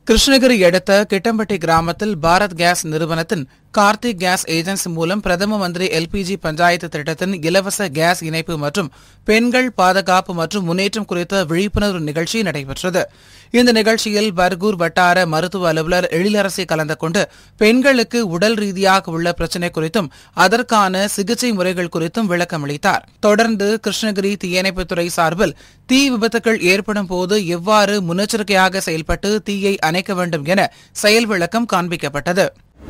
கிருஷ்ணகிரி அடுத்த கிட்டம்பட்டி கிராமத்தில் பாரத் கேஸ் நிறுவனத்தின் கார்த்திக் கேஸ் ஏஜென்சி மூலம் பிரதம மந்திரி எல்பிஜி பஞ்சாயத்து திட்டத்தின் இலவச கேஸ் இணைப்பு மற்றும் பெண்கள் பாதுகாப்பு மற்றும் முன்னேற்றம் குறித்த விழிப்புணர்வு நிகழ்ச்சி நடைபெற்றது இந்த நிகழ்ச்சியில் பர்கூர் வட்டார மருத்துவ அலுவலர் எழிலரசி கலந்து கொண்டு பெண்களுக்கு உடல் ரீதியாக உள்ள பிரச்சினை குறித்தும் அதற்கான சிகிச்சை முறைகள் குறித்தும் விளக்கமளித்தார் தொடர்ந்து கிருஷ்ணகிரி தீயணைப்புத்துறை சார்பில் தீ விபத்துகள் ஏற்படும் போது எவ்வாறு முன்னெச்சரிக்கையாக செயல்பட்டு தீயை அணைக்க வேண்டும் என செயல் விளக்கம் காண்பிக்கப்பட்டது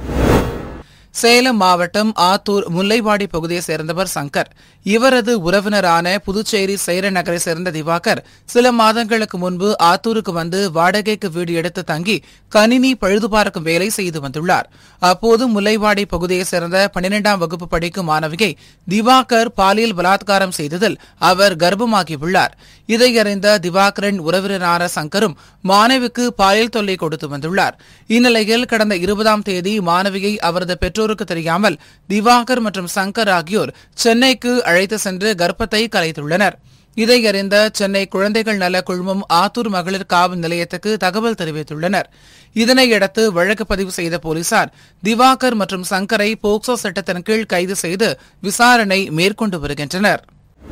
சேலம் மாவட்டம் ஆத்தூர் முல்லைவாடி பகுதியைச் சேர்ந்தவர் சங்கர் இவரது உறவினரான புதுச்சேரி சேர நகரை சேர்ந்த திவாகர் சில மாதங்களுக்கு முன்பு ஆத்தூருக்கு வந்து வாடகைக்கு வீடு எடுத்து தங்கி கணினி பழுதுபார்க்கும் வேலை செய்து வந்துள்ளார் அப்போது முல்லைவாடி பகுதியைச் சேர்ந்த பன்னிரெண்டாம் வகுப்பு படிக்கும் மாணவியை திவாகர் பாலியல் பலாத்காரம் செய்ததில் அவர் கர்ப்பமாகியுள்ளார் இதையறிந்த திவாகரின் உறவினரான சங்கரும் மாணவிக்கு பாலியல் தொல்லை கொடுத்து வந்துள்ளார் இந்நிலையில் கடந்த இருபதாம் தேதி மாணவியை அவரது பெற்றோருக்கு தெரியாமல் திவாகர் மற்றும் சங்கர் ஆகியோர் சென்னைக்கு அழைத்து சென்று கர்ப்பத்தை கலைத்துள்ளனர் இதையறிந்த சென்னை குழந்தைகள் நல குழுமம் ஆத்தூர் மகளிர் காவல் நிலையத்துக்கு தகவல் தெரிவித்துள்ளனர் இதனையடுத்து வழக்கு பதிவு செய்த போலீசார் திவாகர் மற்றும் சங்கரை போக்சோ சட்டத்தின் கீழ் கைது செய்து விசாரணை மேற்கொண்டு வருகின்றனர்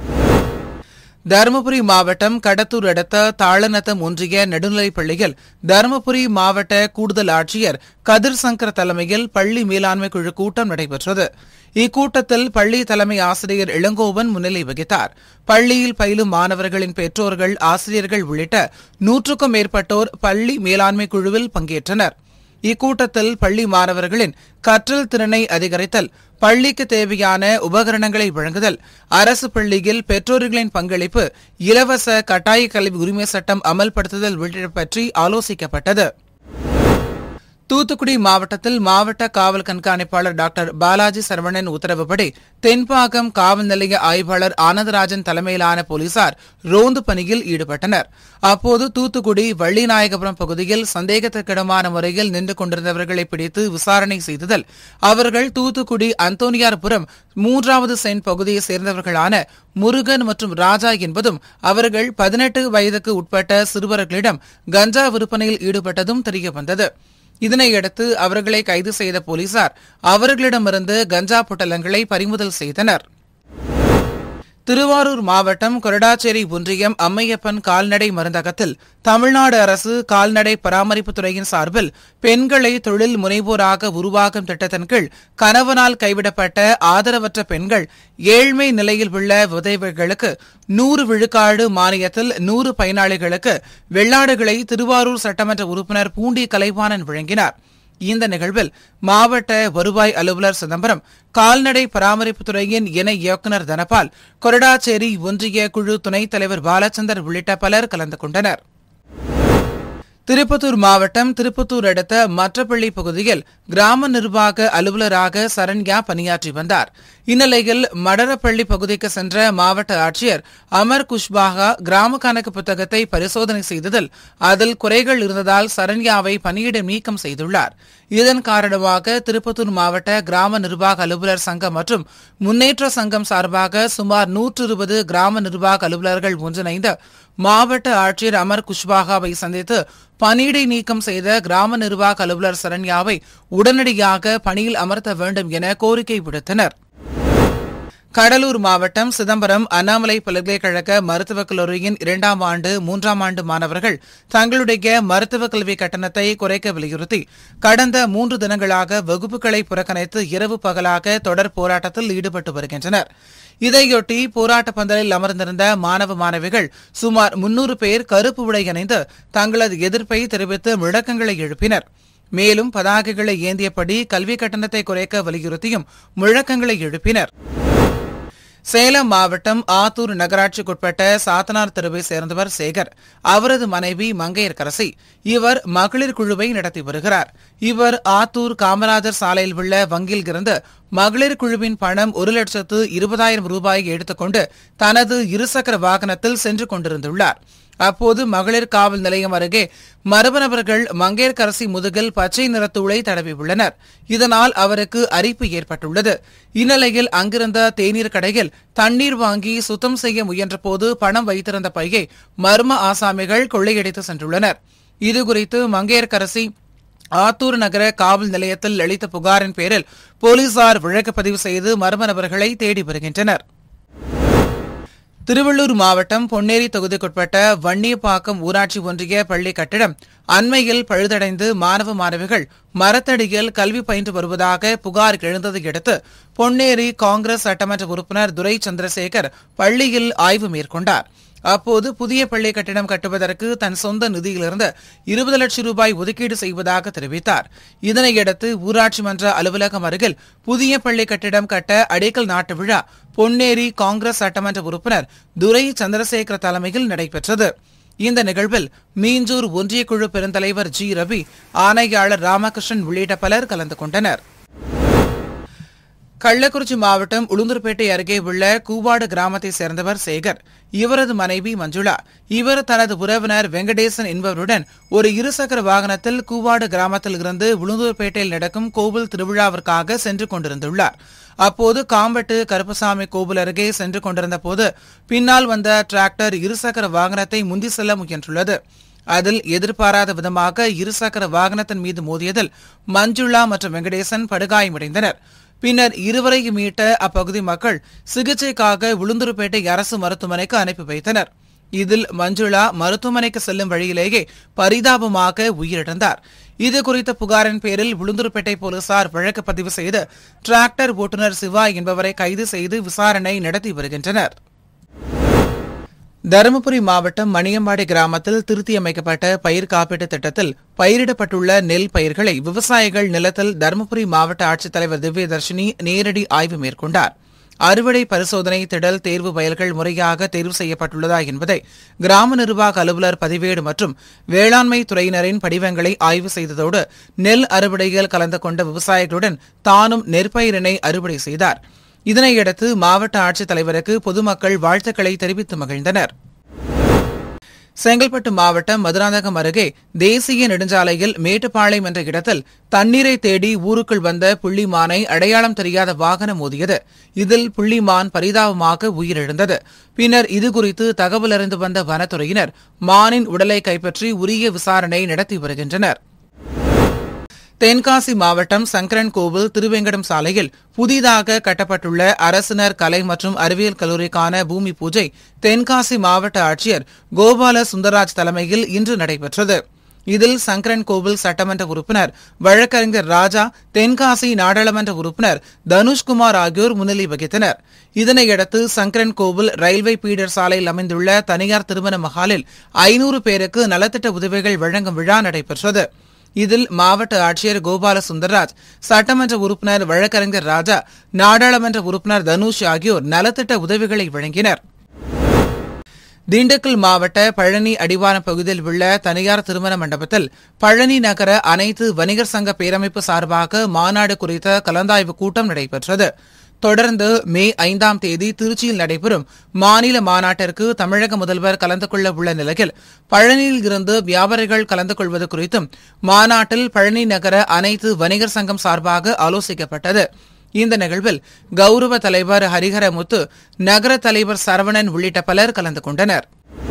தருமபுரி மாவட்டம் கடத்தூர் அடுத்த தாளநத்தம் ஒன்றிய நடுநிலைப் பள்ளியில் தருமபுரி மாவட்ட கூடுதல் ஆட்சியர் கதிர் சங்கர் தலைமையில் பள்ளி மேலாண்மை குழு கூட்டம் நடைபெற்றது இக்கூட்டத்தில் பள்ளி தலைமை ஆசிரியர் இளங்கோவன் முன்னிலை வகித்தார் பள்ளியில் பயிலும் மாணவர்களின் பெற்றோர்கள் ஆசிரியர்கள் உள்ளிட்ட நூற்றுக்கும் மேற்பட்டோர் பள்ளி மேலாண்மை குழுவில் பங்கேற்றனர் இக்கூட்டத்தில் பள்ளி மாணவர்களின் கற்றல் திறனை அதிகரித்தல் பள்ளிக்கு தேவையான உபகரணங்களை வழங்குதல் அரசு பள்ளியில் பெற்றோர்களின் பங்களிப்பு இலவச கட்டாய கல்வி உரிமை சட்டம் அமல்படுத்துதல் உள்ளிட்ட பற்றி ஆலோசிக்கப்பட்டது தூத்துக்குடி மாவட்டத்தில் மாவட்ட காவல் கண்காணிப்பாளர் டாக்டர் பாலாஜி சரவணன் உத்தரவுப்படி தென்பாகம் காவல் நிலைய ஆய்வாளர் ஆனந்தராஜன் தலைமையிலான போலீசார் ரோந்து பணியில் ஈடுபட்டனர் அப்போது தூத்துக்குடி வள்ளிநாயகபுரம் பகுதியில் சந்தேகத்திற்கிடமான முறையில் நின்று கொண்டிருந்தவர்களை பிடித்து விசாரணை செய்ததில் அவர்கள் தூத்துக்குடி அந்தோனியார்புரம் மூன்றாவது சென்ட் பகுதியைச் சேர்ந்தவர்களான முருகன் மற்றும் ராஜா என்பதும் அவர்கள் பதினெட்டு வயதுக்கு உட்பட்ட சிறுவர்களிடம் கஞ்சா விற்பனையில் ஈடுபட்டதும் தெரியவந்தது இதனையடுத்து அவர்களை கைது செய்த போலீசார் அவர்களிடமிருந்து கஞ்சா பொட்டலங்களை பறிமுதல் செய்தனர் திருவாரூர் மாவட்டம் கொரடாச்சேரி ஒன்றியம் அம்மையப்பன் கால்நடை மருந்தகத்தில் தமிழ்நாடு அரசு கால்நடை பராமரிப்புத் துறையின் சார்பில் பெண்களை தொழில் முனைவோராக உருவாக்கும் திட்டத்தின் கீழ் கணவனால் கைவிடப்பட்ட ஆதரவற்ற பெண்கள் ஏழ்மை நிலையில் உள்ள விதவைகளுக்கு நூறு விழுக்காடு மானியத்தில் நூறு பயனாளிகளுக்கு வெள்ளாடுகளை திருவாரூர் சட்டமன்ற உறுப்பினர் பூண்டி கலைவாணன் வழங்கினார் இந்த நிகழ்வில் மாவட்ட வருவாய் அலுவலர் சிதம்பரம் கால்நடை பராமரிப்புத் துறையின் இணை இயக்குநர் தனபால் கொரடாச்சேரி ஒன்றிய குழு துணைத் தலைவர் பாலச்சந்தர் உள்ளிட்ட பலர் கலந்து கொண்டனர் திருப்பத்தூர் மாவட்டம் திருப்பத்தூர் அடுத்த மற்றப்பள்ளி பகுதியில் கிராம நிர்வாக அலுவலராக சரண்யா பணியாற்றி வந்தார் இந்நிலையில் மடரப்பள்ளி பகுதிக்கு சென்ற மாவட்ட ஆட்சியர் அமர் குஷ்பாகா கிராம கணக்கு புத்தகத்தை பரிசோதனை செய்ததில் அதில் குறைகள் இருந்ததால் சரண்யாவை பணியிட நீக்கம் செய்துள்ளார் இதன் காரணமாக திருப்பத்தூர் மாவட்ட கிராம நிர்வாக அலுவலர் சங்கம் மற்றும் முன்னேற்ற சங்கம் சார்பாக சுமார் நூற்று இருபது கிராம நிர்வாக அலுவலர்கள் ஒன்றிணைந்து மாவட்ட ஆட்சியர் அமர் குஷ்வாகாவை சந்தித்து பணியிடை நீக்கம் செய்த கிராம நிர்வாக அலுவலர் சரண்யாவை உடனடியாக பணியில் அமர்த்த வேண்டும் என கோரிக்கை விடுத்தனர் கடலூர் மாவட்டம் சிதம்பரம் அண்ணாமலை பல்கலைக்கழக மருத்துவக் கல்லூரியின் இரண்டாம் ஆண்டு மூன்றாம் ஆண்டு மாணவர்கள் தங்களுடைய மருத்துவக் கல்வி கட்டணத்தை குறைக்க வலியுறுத்தி கடந்த மூன்று தினங்களாக வகுப்புகளை புறக்கணித்து இரவு பகலாக தொடர் போராட்டத்தில் ஈடுபட்டு வருகின்றனர் இதையொட்டி போராட்ட பந்தலில் அமர்ந்திருந்த மாணவ மாணவிகள் சுமார் முன்னூறு பேர் கருப்பு உடை அணிந்து தங்களது எதிர்ப்பை தெரிவித்து முழக்கங்களை எழுப்பினர் மேலும் பதாகைகளை ஏந்தியபடி கல்வி கட்டணத்தை குறைக்க வலியுறுத்தியும் முழக்கங்களை எழுப்பினர் சேலம் மாவட்டம் ஆத்தூர் நகராட்சிக்குட்பட்ட சாத்தனார் தெருவை சேர்ந்தவர் சேகர் அவரது மனைவி மங்கையர்கரசி இவர் மகளிர் குழுவை நடத்தி வருகிறார் இவர் ஆத்தூர் காமராஜர் சாலையில் உள்ள வங்கியில் இருந்து மகளிர் குழுவின் பணம் ஒரு லட்சத்து இருபதாயிரம் ரூபாயை எடுத்துக்கொண்டு தனது இருசக்கர வாகனத்தில் சென்று கொண்டிருந்துள்ளார் அப்போது மகளிர் காவல் நிலையம் அருகே மர்ம நபர்கள் மங்கையர்கரசி முதுகில் பச்சை நிறத்தூளை தடவியுள்ளனர் இதனால் அவருக்கு அரிப்பு ஏற்பட்டுள்ளது இந்நிலையில் அங்கிருந்த தேநீர் கடையில் தண்ணீர் வாங்கி சுத்தம் செய்ய முயன்றபோது பணம் வைத்திருந்த பையை மர்ம ஆசாமிகள் கொள்ளையடித்து சென்றுள்ளனர் இதுகுறித்து மங்கையர்கரசி ஆத்தூர் நகர காவல் நிலையத்தில் அளித்த புகாரின் பேரில் போலீசார் வழக்கு பதிவு செய்து மர்ம நபர்களை தேடி வருகின்றனர் திருவள்ளூர் மாவட்டம் பொன்னேரி தொகுதிக்குட்பட்ட வன்னியப்பாக்கம் ஊராட்சி ஒன்றிய பள்ளி கட்டிடம் அண்மையில் பழுதடைந்து மாணவ மாணவிகள் மரத்தடியில் கல்வி பயின்று வருவதாக புகார் எழுந்ததை அடுத்து பொன்னேரி காங்கிரஸ் சட்டமன்ற உறுப்பினர் துரை சந்திரசேகர் பள்ளியில் ஆய்வு மேற்கொண்டார் அப்போது புதிய பள்ளி கட்டிடம் கட்டுவதற்கு தன் சொந்த நிதியிலிருந்து இருபது லட்சம் ரூபாய் ஒதுக்கீடு செய்வதாக தெரிவித்தார் இதனையடுத்து ஊராட்சி மன்ற அலுவலகம் அருகில் புதிய பள்ளி கட்டிடம் கட்ட அடிக்கல் நாட்டு விழா பொன்னேரி காங்கிரஸ் சட்டமன்ற உறுப்பினர் துரை சந்திரசேகர் தலைமையில் நடைபெற்றது இந்த நிகழ்வில் மீஞ்சூர் ஒன்றிய குழு பெருந்தலைவர் ஜி ரவி ஆணையாளர் ராமகிருஷ்ணன் உள்ளிட்ட பலர் கலந்து கொண்டனர் கள்ளக்குறிச்சி மாவட்டம் உளுந்தூர்பேட்டை அருகே உள்ள கூவாடு கிராமத்தைச் சேர்ந்தவர் சேகர் இவரது மனைவி மஞ்சுளா இவர் தனது உறவினர் வெங்கடேசன் என்பவருடன் ஒரு இருசக்கர வாகனத்தில் கூவாடு கிராமத்தில் இருந்து உளுந்தூர்பேட்டையில் நடக்கும் கோவில் திருவிழாவிற்காக சென்று கொண்டிருந்துள்ளார் அப்போது காம்பட்டு கருப்பசாமி கோவில் அருகே சென்று கொண்டிருந்த போது பின்னால் வந்த டிராக்டர் இருசக்கர வாகனத்தை முந்தி செல்ல முயன்றுள்ளது அதில் எதிர்பாராத விதமாக இருசக்கர வாகனத்தின் மீது மோதியதில் மஞ்சுளா மற்றும் வெங்கடேசன் படுகாயமடைந்தனர் பின்னர் இருவரையும் மீட்ட அப்பகுதி மக்கள் சிகிச்சைக்காக உளுந்தூர்பேட்டை அரசு மருத்துவமனைக்கு அனுப்பி வைத்தனர் இதில் மஞ்சுளா மருத்துவமனைக்கு செல்லும் வழியிலேயே பரிதாபமாக உயிரிழந்தார் இது குறித்த புகாரின் பேரில் உளுந்தூர்பேட்டை போலீசார் வழக்கு பதிவு செய்து டிராக்டர் ஓட்டுநர் சிவா என்பவரை கைது செய்து விசாரணை நடத்தி வருகின்றனர் தருமபுரி மாவட்டம் மணியம்பாடி கிராமத்தில் திருத்தியமைக்கப்பட்ட பயிர் காப்பீட்டு திட்டத்தில் பயிரிடப்பட்டுள்ள நெல் பயிர்களை விவசாயிகள் நிலத்தில் தருமபுரி மாவட்ட ஆட்சித்தலைவர் திவ்யதர்ஷினி நேரடி ஆய்வு மேற்கொண்டார் அறுவடை பரிசோதனை திடல் தேர்வு வயல்கள் முறையாக தேர்வு செய்யப்பட்டுள்ளதா என்பதை கிராம நிர்வாக அலுவலர் பதிவேடு மற்றும் வேளாண்மை துறையினரின் படிவங்களை ஆய்வு செய்ததோடு நெல் அறுவடையில் கலந்து கொண்ட விவசாயிகளுடன் தானும் நெற்பயிரினை அறுவடை செய்தார் இதனையடுத்து மாவட்ட ஆட்சித்தலைவருக்கு பொதுமக்கள் வாழ்த்துக்களை தெரிவித்து மகிழ்ந்தனர் செங்கல்பட்டு மாவட்டம் மதுராந்தகம் அருகே தேசிய நெடுஞ்சாலையில் மேட்டுப்பாளையம் என்ற இடத்தில் தண்ணீரை தேடி ஊருக்குள் வந்த புள்ளிமானை அடையாளம் தெரியாத வாகனம் மோதியது இதில் புள்ளிமான் பரிதாபமாக உயிரிழந்தது பின்னர் இதுகுறித்து தகவல் அறிந்து வந்த வனத்துறையினர் மானின் உடலை கைப்பற்றி உரிய விசாரணை நடத்தி வருகின்றனர் தென்காசி மாவட்டம் சங்கரன் கோவில் திருவேங்கடம் சாலையில் புதிதாக கட்டப்பட்டுள்ள அரசினர் கலை மற்றும் அறிவியல் கல்லூரிக்கான பூமி பூஜை தென்காசி மாவட்ட ஆட்சியர் கோபால சுந்தரராஜ் தலைமையில் இன்று நடைபெற்றது இதில் சங்கரன் கோவில் சட்டமன்ற உறுப்பினர் வழக்கறிஞர் ராஜா தென்காசி நாடாளுமன்ற உறுப்பினர் தனுஷ்குமார் ஆகியோர் முன்னிலை வகித்தனர் இதனையடுத்து சங்கரன் கோவில் ரயில்வே பீடர் சாலையில் அமைந்துள்ள தனியார் திருமண மஹாலில் ஐநூறு பேருக்கு நலத்திட்ட உதவிகள் வழங்கும் விழா நடைபெற்றது இதில் மாவட்ட ஆட்சியர் கோபால சுந்தர்ராஜ் சட்டமன்ற உறுப்பினர் வழக்கறிஞர் ராஜா நாடாளுமன்ற உறுப்பினர் தனுஷ் ஆகியோர் நலத்திட்ட உதவிகளை வழங்கினர் திண்டுக்கல் மாவட்ட பழனி அடிவாரம் பகுதியில் உள்ள தனியார் திருமண மண்டபத்தில் பழனி நகர அனைத்து வணிகர் சங்க பேரமைப்பு சார்பாக மாநாடு குறித்த கலந்தாய்வு கூட்டம் நடைபெற்றது தொடர்ந்து மே ஐந்தாம் தேதி திருச்சியில் நடைபெறும் மாநில மாநாட்டிற்கு தமிழக முதல்வர் கலந்து கொள்ள உள்ள நிலையில் பழனியில் இருந்து வியாபாரிகள் கலந்து கொள்வது குறித்தும் மாநாட்டில் பழனி நகர அனைத்து வணிகர் சங்கம் சார்பாக ஆலோசிக்கப்பட்டது இந்த நிகழ்வில் கௌரவ தலைவர் ஹரிஹரமுத்து நகர தலைவர் சரவணன் உள்ளிட்ட பலர் கலந்து கொண்டனர்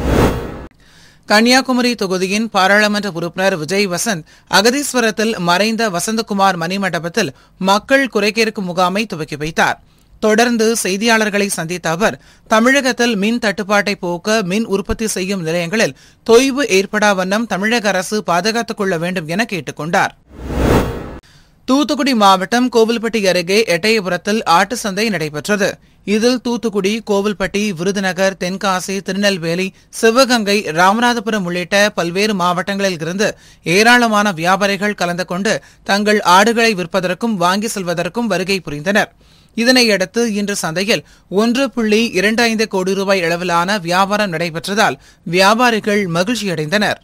கன்னியாகுமரி தொகுதியின் பாராளுமன்ற உறுப்பினர் விஜய் வசந்த் அகதீஸ்வரத்தில் மறைந்த வசந்தகுமார் மணிமண்டபத்தில் மக்கள் குறைகேட்கும் முகாமை துவக்கி வைத்தார் தொடர்ந்து செய்தியாளர்களை சந்தித்த அவர் தமிழகத்தில் மின் தட்டுப்பாட்டை போக்க மின் உற்பத்தி செய்யும் நிலையங்களில் தொய்வு ஏற்படா வண்ணம் தமிழக அரசு பாதுகாத்துக் கொள்ள வேண்டும் என கேட்டுக் கொண்டார் தூத்துக்குடி மாவட்டம் கோவில்பட்டி அருகே எட்டயபுரத்தில் ஆட்டு சந்தை நடைபெற்றது இதில் தூத்துக்குடி கோவில்பட்டி விருதுநகர் தென்காசி திருநெல்வேலி சிவகங்கை ராமநாதபுரம் உள்ளிட்ட பல்வேறு மாவட்டங்களில் இருந்து ஏராளமான வியாபாரிகள் கலந்து கொண்டு தங்கள் ஆடுகளை விற்பதற்கும் வாங்கி செல்வதற்கும் வருகை புரிந்தனர் இதனையடுத்து இன்று சந்தையில் ஒன்று புள்ளி இரண்டு ஐந்து கோடி ரூபாய் அளவிலான வியாபாரம் நடைபெற்றதால் வியாபாரிகள் மகிழ்ச்சியடைந்தனர்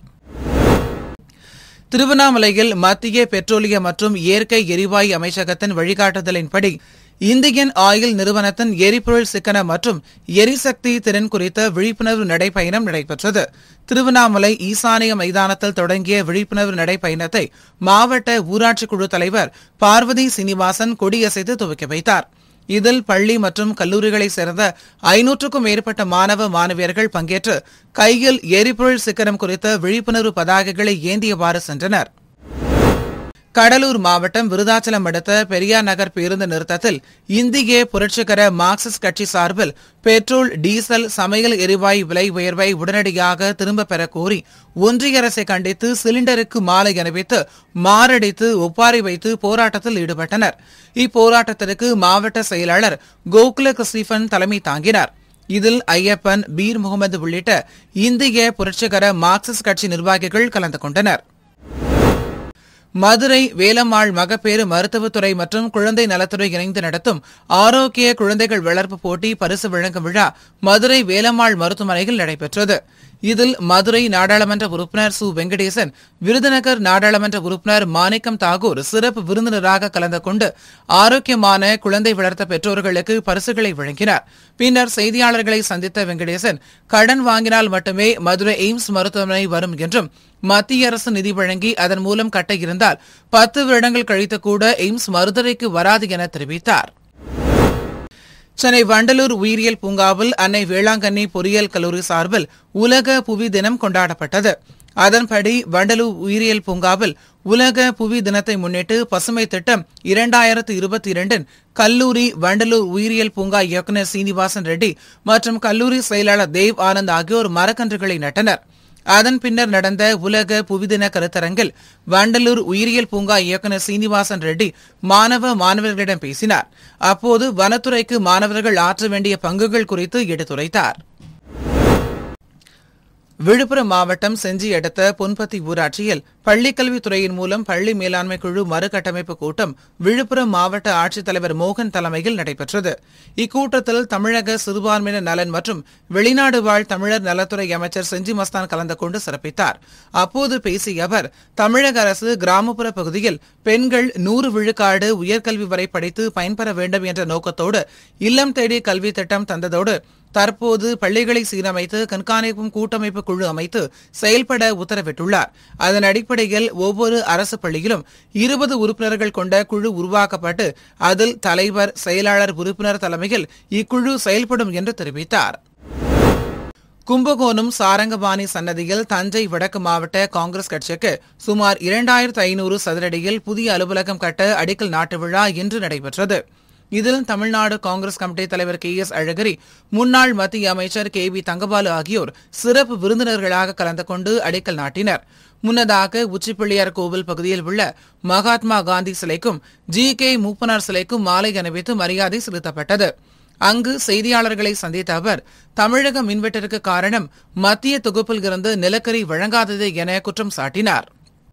திருவண்ணாமலையில் மத்திய பெட்ரோலிய மற்றும் இயற்கை எரிவாயு அமைச்சகத்தின் வழிகாட்டுதலின்படி இந்தியன் ஆயில் நிறுவனத்தின் எரிபொருள் சிக்கன மற்றும் எரிசக்தி திறன் குறித்த விழிப்புணர்வு நடைப்பயணம் நடைபெற்றது திருவண்ணாமலை ஈசானிய மைதானத்தில் தொடங்கிய விழிப்புணர்வு நடைப்பயணத்தை மாவட்ட ஊராட்சி குழு தலைவர் பார்வதி சீனிவாசன் கொடியசைத்து துவக்கி வைத்தார் இதில் பள்ளி மற்றும் கல்லூரிகளைச் சேர்ந்த ஐநூற்றுக்கும் மேற்பட்ட மாணவ மாணவியர்கள் பங்கேற்று கையில் எரிபொருள் சிக்கனம் குறித்த விழிப்புணர்வு பதாகைகளை ஏந்தியவாறு சென்றனர் கடலூர் மாவட்டம் விருதாச்சலம் அடுத்த பெரியார் நகர் பேருந்து நிறுத்தத்தில் இந்திய புரட்சிகர மார்க்சிஸ்ட் கட்சி சார்பில் பெட்ரோல் டீசல் சமையல் எரிவாயு விலை உயர்வை உடனடியாக திரும்பப் பெற கோரி ஒன்றிய அரசை கண்டித்து சிலிண்டருக்கு மாலை அணிவித்து மாரடித்து ஒப்பாரி வைத்து போராட்டத்தில் ஈடுபட்டனர் இப்போராட்டத்திற்கு மாவட்ட செயலாளர் கோகுல கிறிஸ்டிஃபன் தலைமை தாங்கினார் இதில் ஐயப்பன் பீர் முகமது உள்ளிட்ட இந்திய புரட்சிகர மார்க்சிஸ்ட் கட்சி நிர்வாகிகள் கலந்து கொண்டனர் மதுரை வேலம்மாள் மகப்பேறு மருத்துவத்துறை மற்றும் குழந்தை நலத்துறை இணைந்து நடத்தும் ஆரோக்கிய குழந்தைகள் வளர்ப்பு போட்டி பரிசு வழங்கும் விழா மதுரை வேலம்மாள் மருத்துவமனையில் நடைபெற்றது இதில் மதுரை நாடாளுமன்ற உறுப்பினர் சு வெங்கடேசன் விருதுநகர் நாடாளுமன்ற உறுப்பினர் மாணிக்கம் தாகூர் சிறப்பு விருந்தினராக கலந்து கொண்டு ஆரோக்கியமான குழந்தை வளர்த்த பெற்றோர்களுக்கு பரிசுகளை வழங்கினார் பின்னர் செய்தியாளர்களை சந்தித்த வெங்கடேசன் கடன் வாங்கினால் மட்டுமே மதுரை எய்ம்ஸ் மருத்துவமனை வரும் என்றும் மத்திய அரசு நிதி வழங்கி அதன் மூலம் கட்ட இருந்தால் பத்து வருடங்கள் கழித்து கூட எய்ம்ஸ் மருத்துவரைக்கு வராது என தெரிவித்தார் சென்னை வண்டலூர் உயிரியல் பூங்காவில் அன்னை வேளாங்கண்ணி பொறியியல் கல்லூரி சார்பில் உலக புவி தினம் கொண்டாடப்பட்டது அதன்படி வண்டலூர் உயிரியல் பூங்காவில் உலக புவி தினத்தை முன்னிட்டு பசுமை திட்டம் இரண்டாயிரத்து இருபத்தி இரண்டின் கல்லூரி வண்டலூர் உயிரியல் பூங்கா இயக்குநர் சீனிவாசன் ரெட்டி மற்றும் கல்லூரி செயலாளர் தேவ் ஆனந்த் ஆகியோர் மரக்கன்றுகளை நட்டனர் அதன் பின்னர் நடந்த உலக புவிதின கருத்தரங்கில் வண்டலூர் உயிரியல் பூங்கா இயக்குநர் சீனிவாசன் ரெட்டி மாணவ மாணவர்களிடம் பேசினார் அப்போது வனத்துறைக்கு மாணவர்கள் ஆற்ற வேண்டிய பங்குகள் குறித்து எடுத்துரைத்தார் விழுப்புரம் மாவட்டம் செஞ்சி அடுத்த பொன்பத்தி ஊராட்சியில் பள்ளிக்கல்வித்துறையின் மூலம் பள்ளி மேலாண்மை குழு மறுகட்டமைப்பு கூட்டம் விழுப்புரம் மாவட்ட ஆட்சித்தலைவர் மோகன் தலைமையில் நடைபெற்றது இக்கூட்டத்தில் தமிழக சிறுபான்மையினர் நலன் மற்றும் வெளிநாடு வாழ் தமிழர் நலத்துறை அமைச்சர் செஞ்சி மஸ்தான் கலந்து கொண்டு சிறப்பித்தார் அப்போது பேசிய அவர் தமிழக அரசு கிராமப்புற பகுதியில் பெண்கள் நூறு விழுக்காடு உயர்கல்வி வரை படித்து பயன்பெற வேண்டும் என்ற நோக்கத்தோடு இல்லம் தேடி கல்வி திட்டம் தந்ததோடு தற்போது பள்ளிகளை சீரமைத்து கண்காணிப்பும் கூட்டமைப்பு குழு அமைத்து செயல்பட உத்தரவிட்டுள்ளார் அதன் அடிப்படையில் ஒவ்வொரு அரசு பள்ளியிலும் இருபது உறுப்பினர்கள் கொண்ட குழு உருவாக்கப்பட்டு அதில் தலைவர் செயலாளர் உறுப்பினர் தலைமையில் இக்குழு செயல்படும் என்று தெரிவித்தார் கும்பகோணம் சாரங்கபாணி சன்னதியில் தஞ்சை வடக்கு மாவட்ட காங்கிரஸ் கட்சிக்கு சுமார் இரண்டாயிரத்து ஐநூறு சதுரடியில் புதிய அலுவலகம் கட்ட அடிக்கல் நாட்டு விழா இன்று நடைபெற்றது இதில் தமிழ்நாடு காங்கிரஸ் கமிட்டி தலைவர் கே எஸ் அழகிரி முன்னாள் மத்திய அமைச்சர் கே வி தங்கபாலு ஆகியோர் சிறப்பு விருந்தினர்களாக கலந்து கொண்டு அடிக்கல் நாட்டினர் முன்னதாக உச்சிப்பிள்ளையார் கோவில் பகுதியில் உள்ள மகாத்மா காந்தி சிலைக்கும் ஜி கே மூப்பனார் சிலைக்கும் மாலை அணிவித்து மரியாதை செலுத்தப்பட்டது அங்கு செய்தியாளர்களை சந்தித்த அவர் தமிழக மின்வெட்டிற்கு காரணம் மத்திய தொகுப்பில் இருந்து நிலக்கரி வழங்காதது என குற்றம் சாட்டினார்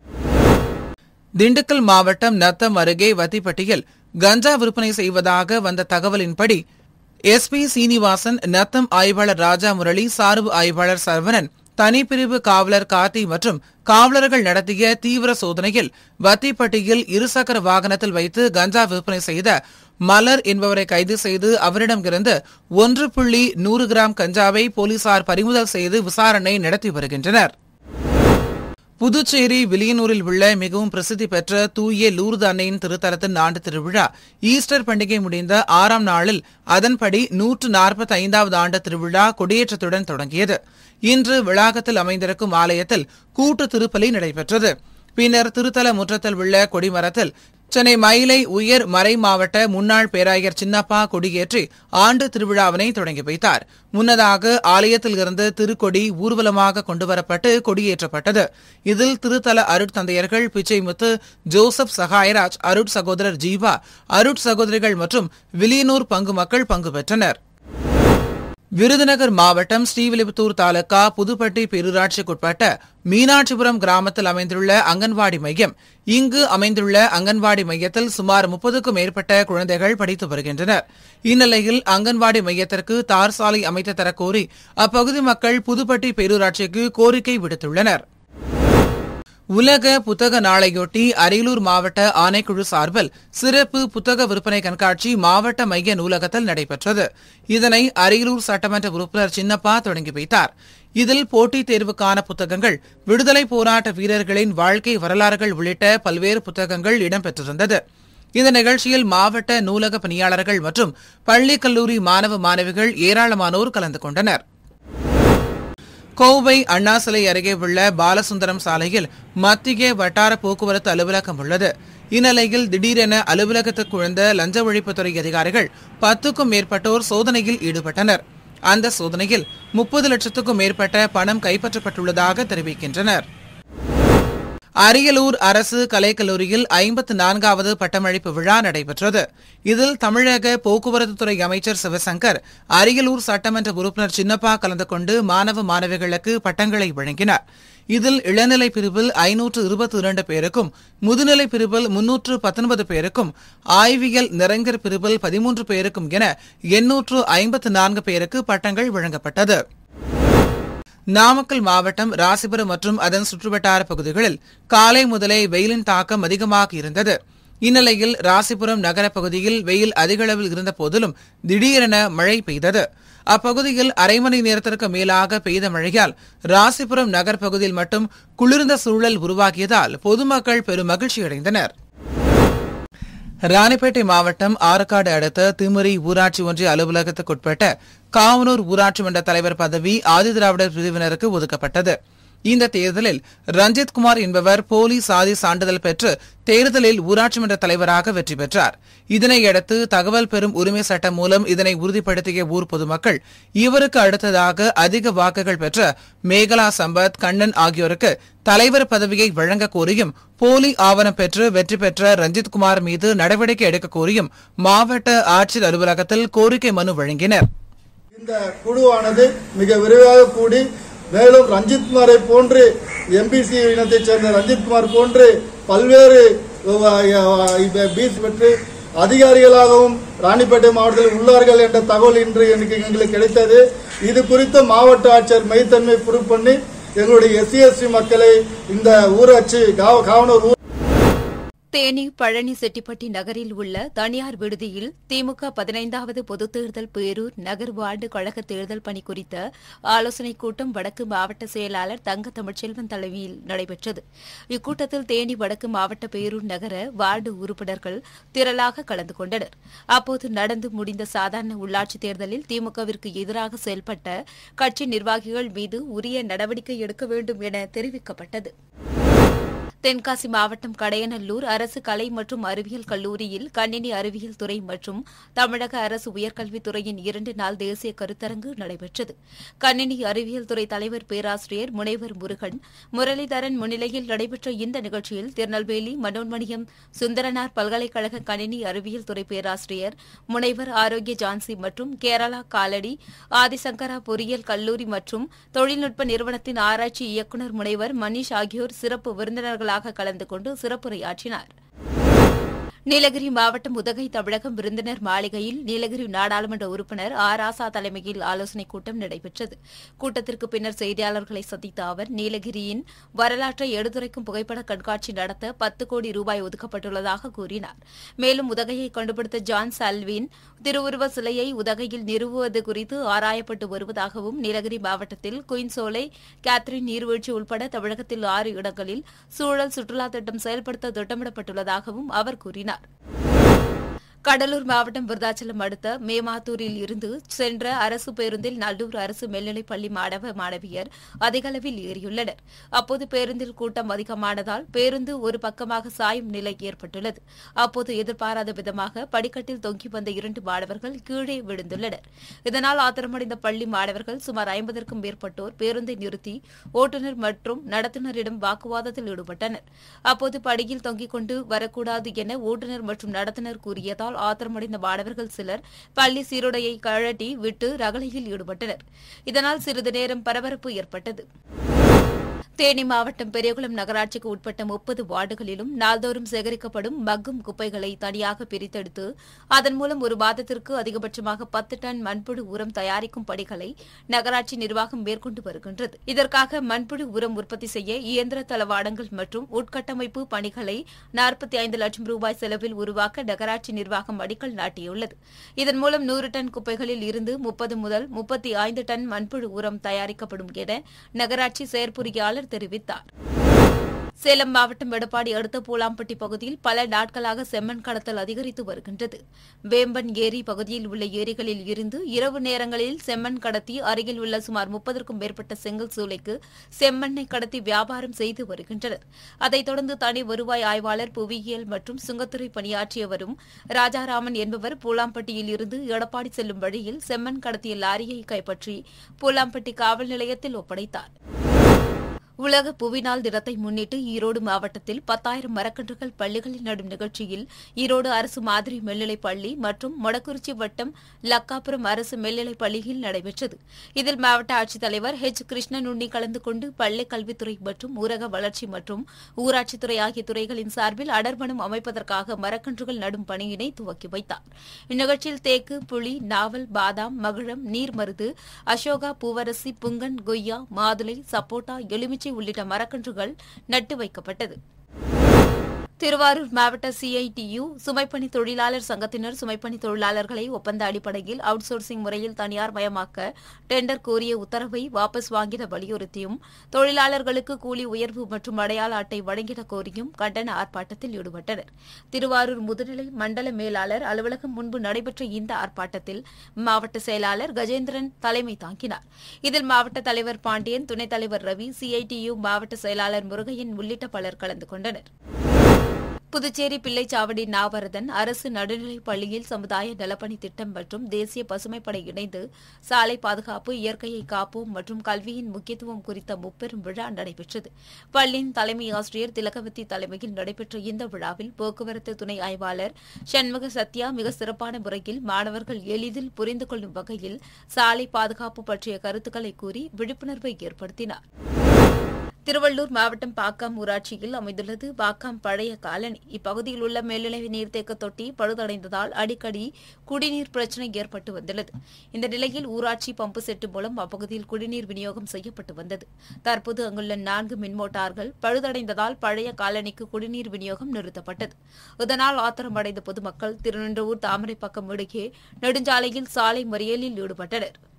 திண்டுக்கல் மாவட்டம் நத்தம் அருகே வத்திப்பட்டியில் கஞ்சா விற்பனை செய்வதாக வந்த தகவலின்படி எஸ்பி சீனிவாசன் நத்தம் ஆய்வாளர் ராஜா முரளி சார்பு ஆய்வாளர் சரவணன் தனிப்பிரிவு காவலர் கார்த்தி மற்றும் காவலர்கள் நடத்திய தீவிர சோதனையில் வத்திப்பட்டியில் இருசக்கர வாகனத்தில் வைத்து கஞ்சா விற்பனை செய்த மலர் என்பவரை கைது செய்து அவரிடமிருந்து ஒன்று புள்ளி நூறு கிராம் கஞ்சாவை போலீசார் பறிமுதல் செய்து விசாரணை நடத்தி வருகின்றனர் புதுச்சேரி வில்லியனூரில் உள்ள மிகவும் பிரசித்தி பெற்ற தூய லூர்து அன்னையின் திருத்தலத்தின் ஆண்டு திருவிழா ஈஸ்டர் பண்டிகை முடிந்த ஆறாம் நாளில் அதன்படி நூற்று நாற்பத்தி ஐந்தாவது ஆண்டு திருவிழா கொடியேற்றத்துடன் தொடங்கியது இன்று வளாகத்தில் அமைந்திருக்கும் ஆலயத்தில் கூட்டு திருப்பலி நடைபெற்றது பின்னர் திருத்தல முற்றத்தில் உள்ள கொடிமரத்தில் சென்னை மயிலை உயர் மறை மாவட்ட முன்னாள் பேராயர் சின்னப்பா கொடியேற்றி ஆண்டு திருவிழாவினை தொடங்கி வைத்தார் முன்னதாக ஆலயத்தில் இருந்து திருக்கொடி ஊர்வலமாக கொண்டுவரப்பட்டு கொடியேற்றப்பட்டது இதில் திருத்தல அருட்தந்தையர்கள் பிச்சைமுத்து ஜோசப் சகாயராஜ் அருட் சகோதரர் ஜீவா அருட் சகோதரிகள் மற்றும் வில்லியனூர் பங்கு மக்கள் பங்கு பெற்றனர் விருதுநகர் மாவட்டம் ஸ்ரீவில்லிபுத்தூர் தாலுகா புதுப்பட்டி பேரூராட்சிக்குட்பட்ட மீனாட்சிபுரம் கிராமத்தில் அமைந்துள்ள அங்கன்வாடி மையம் இங்கு அமைந்துள்ள அங்கன்வாடி மையத்தில் சுமார் முப்பதுக்கும் மேற்பட்ட குழந்தைகள் படித்து வருகின்றனர் இந்நிலையில் அங்கன்வாடி மையத்திற்கு தார் சாலை அமைத்து தரக்கோரி அப்பகுதி மக்கள் புதுப்பட்டி பேரூராட்சிக்கு கோரிக்கை விடுத்துள்ளனர் உலக புத்தக நாளையொட்டி அரியலூர் மாவட்ட ஆணைக்குழு சார்பில் சிறப்பு புத்தக விற்பனை கண்காட்சி மாவட்ட மைய நூலகத்தில் நடைபெற்றது இதனை அரியலூர் சட்டமன்ற உறுப்பினர் சின்னப்பா தொடங்கி வைத்தார் இதில் போட்டித் தேர்வுக்கான புத்தகங்கள் விடுதலை போராட்ட வீரர்களின் வாழ்க்கை வரலாறுகள் உள்ளிட்ட பல்வேறு புத்தகங்கள் இடம்பெற்றிருந்தது இந்த நிகழ்ச்சியில் மாவட்ட நூலக பணியாளர்கள் மற்றும் பள்ளி கல்லூரி மாணவ மாணவிகள் ஏராளமானோர் கலந்து கொண்டனர் கோவை அண்ணா சிலை அருகே உள்ள பாலசுந்தரம் சாலையில் மத்திய வட்டார போக்குவரத்து அலுவலகம் உள்ளது இந்நிலையில் திடீரென அலுவலகத்துக்கு நுழைந்த லஞ்ச ஒழிப்புத்துறை அதிகாரிகள் பத்துக்கும் மேற்பட்டோர் சோதனையில் ஈடுபட்டனர் அந்த சோதனையில் முப்பது லட்சத்துக்கும் மேற்பட்ட பணம் கைப்பற்றப்பட்டுள்ளதாக தெரிவிக்கின்றனர் அரியலூர் அரசு கலைக்கல்லூரியில் ஐம்பத்து நான்காவது பட்டமளிப்பு விழா நடைபெற்றது இதில் தமிழக போக்குவரத்துத்துறை அமைச்சர் சிவசங்கர் அரியலூர் சட்டமன்ற உறுப்பினர் சின்னப்பா கலந்து கொண்டு மாணவ மாணவிகளுக்கு பட்டங்களை வழங்கினார் இதில் இளநிலை பிரிவில் ஐநூற்று இருபத்தி இரண்டு பேருக்கும் முதுநிலை பிரிவில் முன்னூற்று பத்தொன்பது பேருக்கும் ஆய்வியல் நிறைஞர் பிரிவில் பதிமூன்று பேருக்கும் என எண்ணூற்று ஐம்பத்து நான்கு பேருக்கு பட்டங்கள் வழங்கப்பட்டது நாமக்கல் மாவட்டம் ராசிபுரம் மற்றும் அதன் சுற்றுவட்டார பகுதிகளில் காலை முதலே வெயிலின் தாக்கம் அதிகமாக இருந்தது இந்நிலையில் ராசிபுரம் நகர பகுதியில் வெயில் அதிகளவில் இருந்த போதிலும் திடீரென மழை பெய்தது அப்பகுதியில் அரை மணி நேரத்திற்கு மேலாக பெய்த மழையால் ராசிபுரம் நகர் பகுதியில் மட்டும் குளிர்ந்த சூழல் உருவாகியதால் பொதுமக்கள் பெரும் மகிழ்ச்சியடைந்தனர் ராணிப்பேட்டை மாவட்டம் ஆற்காடு அடுத்த திமுரி ஊராட்சி ஒன்றிய அலுவலகத்துக்குட்பட்ட காவனூர் ஊராட்சி மன்ற தலைவர் பதவி ஆதிதிராவிடர் பிரிவினருக்கு ஒதுக்கப்பட்டது இந்த தேர்தலில் ரஞ்சித் குமார் என்பவர் போலி சாதி சான்றிதழ் பெற்று தேர்தலில் ஊராட்சி மன்ற தலைவராக வெற்றி பெற்றார் இதனையடுத்து தகவல் பெறும் உரிமை சட்டம் மூலம் இதனை உறுதிப்படுத்திய ஊர் பொதுமக்கள் இவருக்கு அடுத்ததாக அதிக வாக்குகள் பெற்ற மேகலா சம்பத் கண்ணன் ஆகியோருக்கு தலைவர் பதவியை வழங்க கோரியும் போலி ஆவணம் பெற்று வெற்றி பெற்ற ரஞ்சித் குமார் மீது நடவடிக்கை எடுக்க கோரியும் மாவட்ட ஆட்சியர் அலுவலகத்தில் கோரிக்கை மனு வழங்கினர் இந்த குழுவானது மிக விரைவாக கூடி மேலும் ரஞ்சித் குமாரை போன்று எம்பிசி இனத்தைச் சேர்ந்த ரஞ்சித் குமார் போன்று பல்வேறு பீச் பெற்று அதிகாரிகளாகவும் ராணிப்பேட்டை மாவட்டத்தில் உள்ளார்கள் என்ற தகவல் இன்று எனக்கு எங்களுக்கு கிடைத்தது இது குறித்து மாவட்ட ஆட்சியர் மெய்த்தன்மை ப்ரூவ் பண்ணி எங்களுடைய எஸ்சி எஸ்டி மக்களை இந்த ஊராட்சி காவ- காவனூர் ஊர் தேனி பழனி செட்டிப்பட்டி நகரில் உள்ள தனியார் விடுதியில் திமுக பதினைந்தாவது பொதுத் தேர்தல் பேரூர் நகர் வார்டு கழக தேர்தல் பணி குறித்த ஆலோசனைக் கூட்டம் வடக்கு மாவட்ட செயலாளர் தங்க தமிழ்ச்செல்வன் தலைமையில் நடைபெற்றது இக்கூட்டத்தில் தேனி வடக்கு மாவட்ட பேரூர் நகர வார்டு உறுப்பினர்கள் திரளாக கலந்து கொண்டனர் அப்போது நடந்து முடிந்த சாதாரண உள்ளாட்சித் தேர்தலில் திமுகவிற்கு எதிராக செயல்பட்ட கட்சி நிர்வாகிகள் மீது உரிய நடவடிக்கை எடுக்க வேண்டும் என தெரிவிக்கப்பட்டது தென்காசி மாவட்டம் கடையநல்லூர் அரசு கலை மற்றும் அறிவியல் கல்லூரியில் கணினி அறிவியல் துறை மற்றும் தமிழக அரசு உயர்கல்வித் துறையின் இரண்டு நாள் தேசிய கருத்தரங்கு நடைபெற்றது கணினி அறிவியல் துறை தலைவர் பேராசிரியர் முனைவர் முருகன் முரளிதரன் முன்னிலையில் நடைபெற்ற இந்த நிகழ்ச்சியில் திருநெல்வேலி மனோன்மணியம் சுந்தரனார் பல்கலைக்கழக கணினி அறிவியல் துறை பேராசிரியர் முனைவர் ஆரோக்கிய ஜான்சி மற்றும் கேரளா காலடி ஆதிசங்கரா பொறியியல் கல்லூரி மற்றும் தொழில்நுட்ப நிறுவனத்தின் ஆராய்ச்சி இயக்குநர் முனைவர் மணீஷ் ஆகியோர் சிறப்பு விருந்தினர்களாக கலந்து கொண்டு சிறப்புரையாற்றினார் நீலகிரி மாவட்டம் உதகை தமிழகம் விருந்தினர் மாளிகையில் நீலகிரி நாடாளுமன்ற உறுப்பினர் ஆ ராசா தலைமையில் ஆலோசனைக் கூட்டம் நடைபெற்றது கூட்டத்திற்கு பின்னர் செய்தியாளர்களை சந்தித்த அவர் நீலகிரியின் வரலாற்றை எடுத்துரைக்கும் புகைப்பட கண்காட்சி நடத்த பத்து கோடி ரூபாய் ஒதுக்கப்பட்டுள்ளதாக கூறினார் மேலும் உதகையை கண்டுபிடித்த ஜான் சால்வின் திருவுருவ சிலையை உதகையில் நிறுவுவது குறித்து ஆராயப்பட்டு வருவதாகவும் நீலகிரி மாவட்டத்தில் குயின்சோலை கேத்ரின் நீர்வீழ்ச்சி உட்பட தமிழகத்தில் ஆறு இடங்களில் சூழல் சுற்றுலா திட்டம் செயல்படுத்த திட்டமிடப்பட்டுள்ளதாகவும் அவர் கூறினார் கடலூர் மாவட்டம் விருதாச்சலம் அடுத்த மேமாத்தூரில் இருந்து சென்ற அரசு பேருந்தில் நல்லூர் அரசு மேல்நிலைப் பள்ளி மாணவ மாணவியர் அதிக அளவில் ஏறியுள்ளனர் அப்போது பேருந்தில் கூட்டம் அதிகமானதால் பேருந்து ஒரு பக்கமாக சாயும் நிலை ஏற்பட்டுள்ளது அப்போது எதிர்பாராத விதமாக படிக்கட்டில் தொங்கி வந்த இரண்டு மாணவர்கள் கீழே விழுந்துள்ளனர் இதனால் ஆத்திரமடைந்த பள்ளி மாணவர்கள் சுமார் ஐம்பதற்கும் மேற்பட்டோர் பேருந்தை நிறுத்தி ஓட்டுநர் மற்றும் நடத்துனரிடம் வாக்குவாதத்தில் ஈடுபட்டனர் அப்போது படியில் தொங்கிக் கொண்டு வரக்கூடாது என ஓட்டுநர் மற்றும் நடத்துனர் கூறியதால் ஆத்திரமடைந்த மாணவர்கள் சிலர் பள்ளி சீருடையை கழட்டி விட்டு ரகளையில் ஈடுபட்டனர் இதனால் சிறிது நேரம் பரபரப்பு ஏற்பட்டது தேனி மாவட்டம் பெரியகுளம் நகராட்சிக்கு உட்பட்ட முப்பது வார்டுகளிலும் நாள்தோறும் சேகரிக்கப்படும் மக்கும் குப்பைகளை தனியாக பிரித்தெடுத்து அதன் மூலம் ஒரு மாதத்திற்கு அதிகபட்சமாக பத்து டன் மண்புழு உரம் தயாரிக்கும் பணிகளை நகராட்சி நிர்வாகம் மேற்கொண்டு வருகின்றது இதற்காக மண்புழு உரம் உற்பத்தி செய்ய இயந்திர தளவாடங்கள் மற்றும் உட்கட்டமைப்பு பணிகளை நாற்பத்தி ஐந்து லட்சம் ரூபாய் செலவில் உருவாக்க நகராட்சி நிர்வாகம் அடிக்கல் நாட்டியுள்ளது இதன் மூலம் நூறு டன் குப்பைகளில் இருந்து முப்பது முதல் முப்பத்தி ஐந்து டன் மண்புழு உரம் தயாரிக்கப்படும் என நகராட்சி செயற்பொறியாளர் தெரிவித்தார் சேலம் மாவட்டம் எடப்பாடி அடுத்த பூலாம்பட்டி பகுதியில் பல நாட்களாக செம்மண் கடத்தல் அதிகரித்து வருகின்றது வேம்பன் ஏரி பகுதியில் உள்ள ஏரிகளில் இருந்து இரவு நேரங்களில் செம்மண் கடத்தி அருகில் உள்ள சுமார் முப்பதற்கும் மேற்பட்ட செங்கல் சூளைக்கு செம்மண்ணை கடத்தி வியாபாரம் செய்து வருகின்றனர் அதைத் தொடர்ந்து தனி வருவாய் ஆய்வாளர் புவியியல் மற்றும் சுங்கத்துறை பணியாற்றியவரும் ராஜாராமன் என்பவர் பூலாம்பட்டியில் இருந்து எடப்பாடி செல்லும் வழியில் செம்மண் கடத்திய லாரியை கைப்பற்றி பூலாம்பட்டி காவல் நிலையத்தில் ஒப்படைத்தார் உலக புவிநாள் தினத்தை முன்னிட்டு ஈரோடு மாவட்டத்தில் பத்தாயிரம் மரக்கன்றுகள் பள்ளிகளில் நடும் நிகழ்ச்சியில் ஈரோடு அரசு மாதிரி மேல்நிலைப் பள்ளி மற்றும் மொடக்குறிச்சி வட்டம் லக்காபுரம் அரசு மேல்நிலைப் பள்ளியில் நடைபெற்றது இதில் மாவட்ட ஆட்சித்தலைவர் ஹெச் கிருஷ்ணனுண்ணி கலந்து கொண்டு பள்ளி கல்வித்துறை மற்றும் ஊரக வளர்ச்சி மற்றும் ஊராட்சித்துறை ஆகிய துறைகளின் சார்பில் அடர்மணம் அமைப்பதற்காக மரக்கன்றுகள் நடும் பணியினை துவக்கி வைத்தார் இந்நிகழ்ச்சியில் தேக்கு புளி நாவல் பாதாம் மகிழம் நீர்மருது அசோகா பூவரசி புங்கன் கொய்யா மாதுளை சப்போட்டா எலுமிச்சை உள்ளிட்ட மரக்கன்றுகள் நட்டு வைக்கப்பட்டது திருவாரூர் மாவட்ட சிஐடியு சுமைப்பணி தொழிலாளர் சங்கத்தினர் சுமைப்பணி தொழிலாளர்களை ஒப்பந்த அடிப்படையில் அவுட் சோர்சிங் முறையில் தனியார் மயமாக்க டெண்டர் கோரிய உத்தரவை வாபஸ் வாங்கிட வலியுறுத்தியும் தொழிலாளர்களுக்கு கூலி உயர்வு மற்றும் அடையாள அட்டை வழங்கிட கோரியும் கண்டன ஆர்ப்பாட்டத்தில் ஈடுபட்டனர் திருவாரூர் முதுநிலை மண்டல மேலாளர் அலுவலகம் முன்பு நடைபெற்ற இந்த ஆர்ப்பாட்டத்தில் மாவட்ட செயலாளர் கஜேந்திரன் தலைமை தாங்கினார் இதில் மாவட்ட தலைவர் பாண்டியன் துணைத் தலைவர் ரவி சிஐடியு மாவட்ட செயலாளர் முருகையன் உள்ளிட்ட பலர் கலந்து கொண்டனர் புதுச்சேரி பிள்ளைச்சாவடி நாவரதன் அரசு நடுநிலைப் பள்ளியில் சமுதாய நலப்பணி திட்டம் மற்றும் தேசிய பசுமைப்படை இணைந்து சாலை பாதுகாப்பு இயற்கையை காப்போம் மற்றும் கல்வியின் முக்கியத்துவம் குறித்த முப்பெரும் விழா நடைபெற்றது பள்ளியின் தலைமை ஆசிரியர் திலகவதி தலைமையில் நடைபெற்ற இந்த விழாவில் போக்குவரத்து துணை ஆய்வாளர் சண்முக சத்யா மிக சிறப்பான முறையில் மாணவர்கள் எளிதில் புரிந்து கொள்ளும் வகையில் சாலை பாதுகாப்பு பற்றிய கருத்துக்களை கூறி விழிப்புணர்வை ஏற்படுத்தினார் திருவள்ளூர் மாவட்டம் பாக்காம் ஊராட்சியில் அமைந்துள்ளது பாக்காம் பழைய காலனி இப்பகுதியில் உள்ள மேல்நிலை நீர்த்தேக்க தொட்டி பழுதடைந்ததால் அடிக்கடி குடிநீர் பிரச்சினை ஏற்பட்டு வந்துள்ளது இந்த நிலையில் ஊராட்சி பம்பு செட்டு மூலம் அப்பகுதியில் குடிநீர் விநியோகம் செய்யப்பட்டு வந்தது தற்போது அங்குள்ள நான்கு மின்மோட்டார்கள் பழுதடைந்ததால் பழைய காலனிக்கு குடிநீர் விநியோகம் நிறுத்தப்பட்டது இதனால் ஆத்திரமடைந்த பொதுமக்கள் திருநின்றவூர் தாமரைப்பக்கம் இடையே நெடுஞ்சாலையில் சாலை மறியலில் ஈடுபட்டனர்